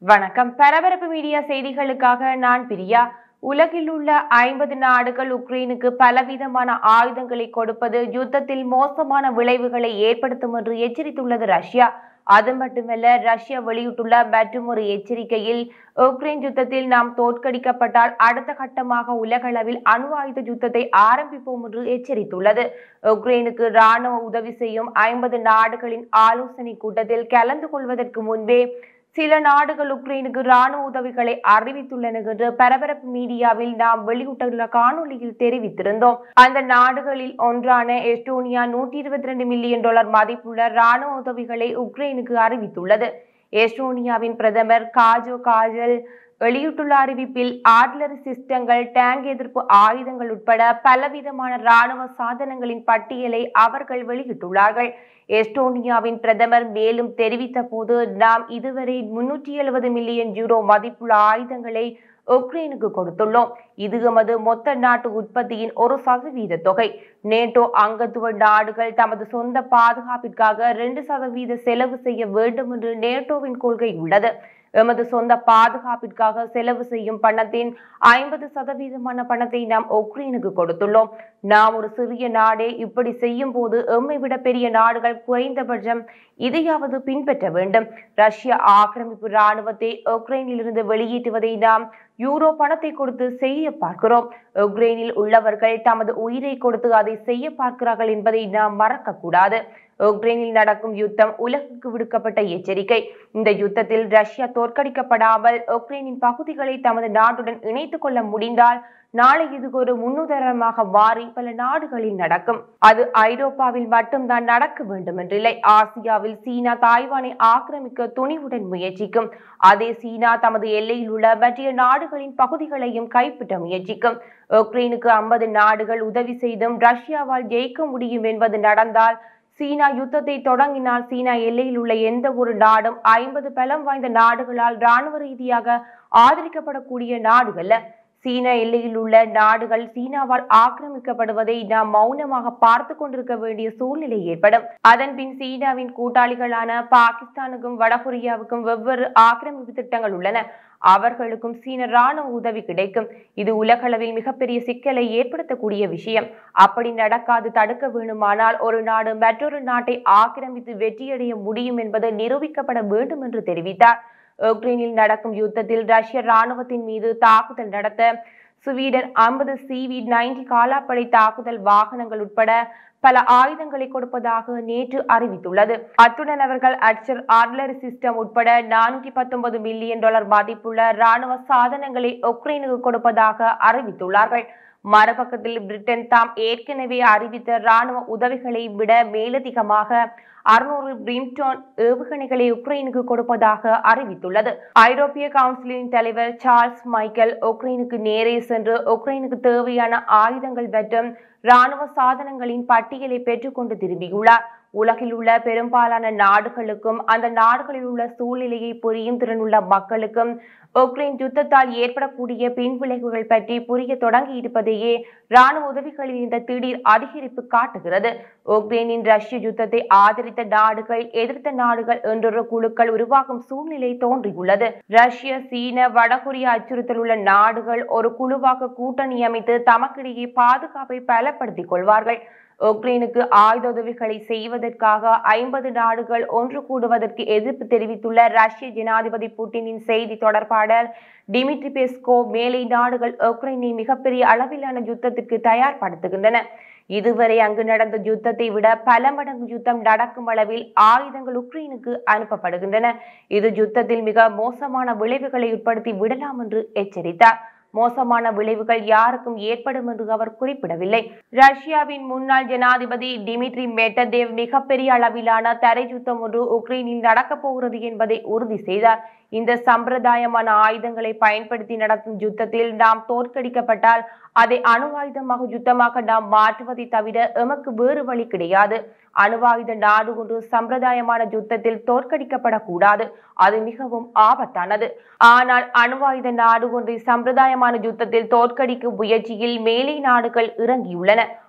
வணக்கம் பரபரப்பு மீடியா செய்திகளுக்காக நான் பிரியா உலகில் உள்ள ஐம்பது நாடுகள் உக்ரைனுக்கு பலவிதமான ஆயுதங்களை கொடுப்பது யுத்தத்தில் மோசமான விளைவுகளை ஏற்படுத்தும் என்று எச்சரித்துள்ளது ரஷ்யா அது மட்டுமல்ல ரஷ்யா வெளியிட்டுள்ள மற்றொரு எச்சரிக்கையில் உக்ரைன் யுத்தத்தில் நாம் தோற்கடிக்கப்பட்டால் அடுத்த கட்டமாக உலகளவில் அணு ஆயுத யுத்தத்தை ஆரம்பிப்போம் என்று எச்சரித்துள்ளது உக்ரைனுக்கு ராணுவ உதவி செய்யும் ஐம்பது நாடுகளின் ஆலோசனை கூட்டத்தில் கலந்து கொள்வதற்கு முன்பே சில நாடுகள் உக்ரைனுக்கு ராணுவ உதவிகளை அறிவித்துள்ளன என்று பரபரப்பு மீடியாவில் நாம் வெளியிட்டுள்ள காணொலியில் தெரிவித்திருந்தோம் அந்த நாடுகளில் ஒன்றான எஸ்டோனியா நூற்றி இருபத்தி ரெண்டு மில்லியன் டாலர் மதிப்புள்ள ராணுவ உதவிகளை உக்ரைனுக்கு அறிவித்துள்ளது எஸ்டோனியாவின் பிரதமர் காஜோ காஜல் வெளியிட்டுள்ள அறிவிப்பில் ஆர்டிலரி சிஸ்டங்கள் டேங்க் எதிர்ப்பு ஆயுதங்கள் உட்பட பலவிதமான ராணுவ சாதனங்களின் பட்டியலை அவர்கள் வெளியிட்டுள்ளார்கள் எஸ்டோனியாவின் பிரதமர் மேலும் தெரிவித்த போது நாம் இதுவரை முன்னூற்றி எழுபது மில்லியன் யூரோ மதிப்புள்ள ஆயுதங்களை உக்ரைனுக்கு கொடுத்துள்ளோம் இது எமது மொத்த நாட்டு உற்பத்தியின் ஒரு சதவீத தொகை நேட்டோ அங்கத்துவ நாடுகள் தமது சொந்த பாதுகாப்பிற்காக இரண்டு சதவீத செலவு செய்ய வேண்டும் என்று நேட்டோவின் கொள்கை உள்ளது எமது சொந்த பாதுகாப்பிற்காக செலவு செய்யும் பணத்தின் ஐம்பது சதவீதமான பணத்தை நாம் உக்ரைனுக்கு கொடுத்துள்ளோம் நாம் ஒரு சிறிய நாடே இப்படி செய்யும் போது எம்மை விட பெரிய நாடுகள் குறைந்தபட்சம் இதையாவது பின்பற்ற வேண்டும் ரஷ்ய ஆக்கிரமிப்பு ராணுவத்தை உக்ரைனில் இருந்து வெளியேற்றுவதை நாம் யூரோ பணத்தை கொடுத்து செய்ய பார்க்கிறோம் உக்ரைனில் உள்ளவர்கள் தமது உயிரை கொடுத்து அதை செய்ய பார்க்கிறார்கள் என்பதை நாம் மறக்க கூடாது உக்ரைனில் நடக்கும் யுத்தம் உலகுக்கு விடுக்கப்பட்ட எச்சரிக்கை இந்த யுத்தத்தில் ரஷ்யா தோற்கடிக்கப்படாமல் உக்ரைனின் பகுதிகளை தமது நாட்டுடன் இணைத்துக் கொள்ள முடிந்தால் நாளை இது ஒரு முன்னுதாரணமாக மாறி பல நாடுகளில் நடக்கும் அது ஐரோப்பாவில் மட்டும்தான் நடக்க வேண்டும் என்றில்லை ஆசியாவில் சீனா தாய்வானை ஆக்கிரமிக்க துணிவுடன் முயற்சிக்கும் அதே சீனா தமது எல்லையில் உள்ள மற்ற நாடுகளின் பகுதிகளையும் கைப்பற்ற முயற்சிக்கும் உக்ரைனுக்கு ஐம்பது நாடுகள் உதவி செய்தும் ரஷ்யாவால் ஜெயிக்க முடியும் என்பது நடந்தால் சீனா யுத்தத்தை தொடங்கினால் சீனா எல்லையில் உள்ள எந்த ஒரு நாடும் ஐம்பது பலம் வாய்ந்த நாடுகளால் இராணுவ ரீதியாக ஆதரிக்கப்படக்கூடிய நாடுகள்ல சீன எல்லையில் உள்ள நாடுகள் சீனாவால் ஆக்கிரமிக்கப்படுவதை நாம் மௌனமாக பார்த்து கொண்டிருக்க வேண்டிய சூழ்நிலை ஏற்படும் அதன் பின் சீனாவின் கூட்டாளிகளான பாகிஸ்தானுக்கும் வடகொரியாவுக்கும் வெவ்வேறு ஆக்கிரமிப்பு திட்டங்கள் உள்ளன அவர்களுக்கும் சீன ராணுவ உதவி கிடைக்கும் இது உலகளவில் மிகப்பெரிய சிக்கலை ஏற்படுத்தக்கூடிய விஷயம் அப்படி நடக்காது தடுக்க வேண்டுமானால் ஒரு நாடு மற்றொரு நாட்டை ஆக்கிரமித்து வெற்றியடைய முடியும் என்பது நிரூபிக்கப்பட வேண்டும் என்று தெரிவித்தார் உக்ரைனில் நடக்கும் யுத்தத்தில் ரஷ்ய ராணுவத்தின் மீது தாக்குதல் நடத்த ஸ்வீடன் ஐம்பது சிவி நைன்டி காலாப்படை தாக்குதல் வாகனங்கள் உட்பட பல ஆயுதங்களை கொடுப்பதாக நேற்று அறிவித்துள்ளது அத்துடன் அவர்கள் அச்சர் ஆர்டிலரி சிஸ்டம் உட்பட நானூற்றி பத்தொன்பது மில்லியன் டாலர் மதிப்புள்ள ராணுவ சாதனங்களை உக்ரைனுக்கு கொடுப்பதாக அறிவித்துள்ளார்கள் மறுபக்கத்தில் பிரிட்டன் தாம் ஏற்கனவே அறிவித்த ராணுவ உதவிகளை விட மேலதிகமாக அறுநூறு பிரிம்டோன் ஏவுகணைகளை உக்ரைனுக்கு கொடுப்பதாக அறிவித்துள்ளது ஐரோப்பிய கவுன்சிலின் தலைவர் சார்ல்ஸ் மைக்கேல் உக்ரைனுக்கு நேரே சென்று உக்ரைனுக்கு தேவையான ஆயுதங்கள் மற்றும் ராணுவ சாதனங்களின் பட்டியலை பெற்றுக்கொண்டு திரும்பியுள்ளார் உலகில் உள்ள பெரும்பாலான நாடுகளுக்கும் அந்த நாடுகளில் உள்ள சூழ்நிலையை புரியும் திறனுள்ள மக்களுக்கும் உக்ரைன் யுத்தத்தால் ஏற்படக்கூடிய பின்விளைவுகள் பற்றி புரிய தொடங்கி இருப்பதையே ராணுவ உதவிகளின் இந்த திடீர் அதிகரிப்பு காட்டுகிறது உக்ரைனின் ரஷ்ய யுத்தத்தை ஆதரித்த நாடுகள் எதிர்த்த நாடுகள் என்றொரு குழுக்கள் உருவாகும் சூழ்நிலை தோன்றியுள்ளது ரஷ்ய சீன வடகொரியா அச்சுறுத்தல் உள்ள நாடுகள் ஒரு குழுவாக கூட்டணி அமைத்து தமக்கிடையே பாதுகாப்பை பலப்படுத்திக் கொள்வார்கள் உக்ரைனுக்கு ஆயுத உதவிகளை செய்வதற்காக ஐம்பது நாடுகள் ஒன்று கூடுவதற்கு எதிர்ப்பு தெரிவித்துள்ள ரஷ்ய ஜனாதிபதி புட்டினின் செய்தி தொடர்பாளர் டிமிட்ரி பெஸ்கோ மேலை நாடுகள் உக்ரைனை மிகப்பெரிய அளவிலான யுத்தத்திற்கு தயார்படுத்துகின்றன இதுவரை அங்கு நடந்த யுத்தத்தை விட பல மடங்கு யுத்தம் நடக்கும் அளவில் ஆயுதங்கள் உக்ரைனுக்கு அனுப்பப்படுகின்றன இது யுத்தத்தில் மிக மோசமான விளைவுகளை உட்படுத்தி விடலாம் என்று எச்சரித்தார் மோசமான விளைவுகள் யாருக்கும் ஏற்படும் என்று அவர் குறிப்பிடவில்லை ரஷ்யாவின் முன்னாள் ஜனாதிபதி டிமிட்ரி மெட்டதேவ் மிகப்பெரிய அளவிலான தரை யுத்தம் ஒன்று உக்ரைனில் நடக்கப் போகிறது என்பதை உறுதி செய்தார் இந்த சம்பிரதாயமான ஆயுதங்களை பயன்படுத்தி நடத்தும் யுத்தத்தில் நாம் தோற்கடிக்கப்பட்டால் அதை அணு ஆயுதமாக யுத்தமாக நாம் மாற்றுவதை தவிர எமக்கு வேறு வழி கிடையாது அணுவாயுத நாடு ஒன்று சம்பிரதாயமான யுத்தத்தில் தோற்கடிக்கப்படக்கூடாது அது மிகவும் ஆபத்தானது ஆனால் அணுவாயுத நாடு ஒன்றை சம்பிரதாயமான யுத்தத்தில் தோற்கடிக்கும் முயற்சியில் மேலை நாடுகள் இறங்கியுள்ளன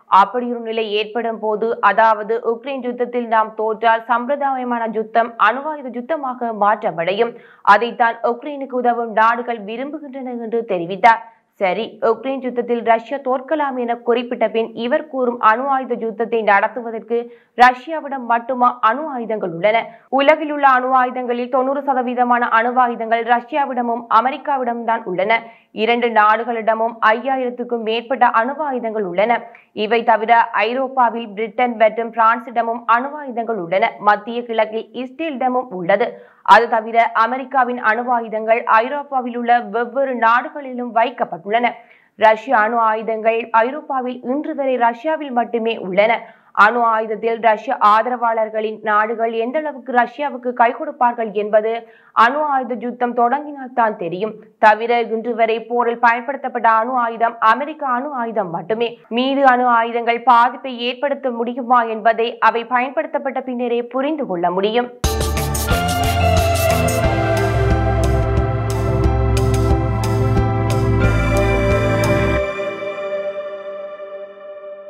அப்படியொரு நிலை ஏற்படும் போது அதாவது உக்ரைன் யுத்தத்தில் நாம் தோற்றால் சம்பிரதாயமான யுத்தம் அணுவாயுத யுத்தமாக மாற்றமடையும் அதைத்தான் உக்ரைனுக்கு உதவும் நாடுகள் விரும்புகின்றன என்று தெரிவித்தார் சரி உக்ரைன் யுத்தத்தில் ரஷ்யா தோற்கலாம் என குறிப்பிட்ட பின் இவர் கூறும் அணு ஆயுத யுத்தத்தை நடத்துவதற்கு ரஷ்யாவிடம் மட்டுமா அணு ஆயுதங்கள் உள்ளன உலகில் உள்ள அணு ஆயுதங்களில் தொண்ணூறு சதவீதமான அணு ஆயுதங்கள் ரஷ்யாவிடமும் அமெரிக்காவிடம் தான் உள்ளன இரண்டு நாடுகளிடமும் ஐயாயிரத்துக்கும் மேற்பட்ட அணு ஆயுதங்கள் உள்ளன இவை தவிர ஐரோப்பாவில் பிரிட்டன் மற்றும் பிரான்சிடமும் அணு ஆயுதங்கள் உள்ளன மத்திய கிழக்கில் இஸ்ரேலிடமும் உள்ளது அது தவிர அமெரிக்காவின் அணு ஆயுதங்கள் ஐரோப்பாவில் உள்ள வெவ்வேறு நாடுகளிலும் வைக்கப்பட்டுள்ளன ரஷ்ய அணு ஆயுதங்கள் ஐரோப்பாவில் இன்று வரை ரஷ்யாவில் மட்டுமே உள்ளன அணு ஆயுதத்தில் ரஷ்ய ஆதரவாளர்களின் நாடுகள் எந்த அளவுக்கு ரஷ்யாவுக்கு கை கொடுப்பார்கள் என்பது அணு ஆயுத யுத்தம் தொடங்கினால் தான் தெரியும் தவிர இன்று வரை போரில் பயன்படுத்தப்பட்ட அணு ஆயுதம் அமெரிக்க அணு ஆயுதம் மட்டுமே மீது அணு ஆயுதங்கள் பாதிப்பை ஏற்படுத்த முடியுமா என்பதை அவை பயன்படுத்தப்பட்ட பின்னரே புரிந்து கொள்ள முடியும்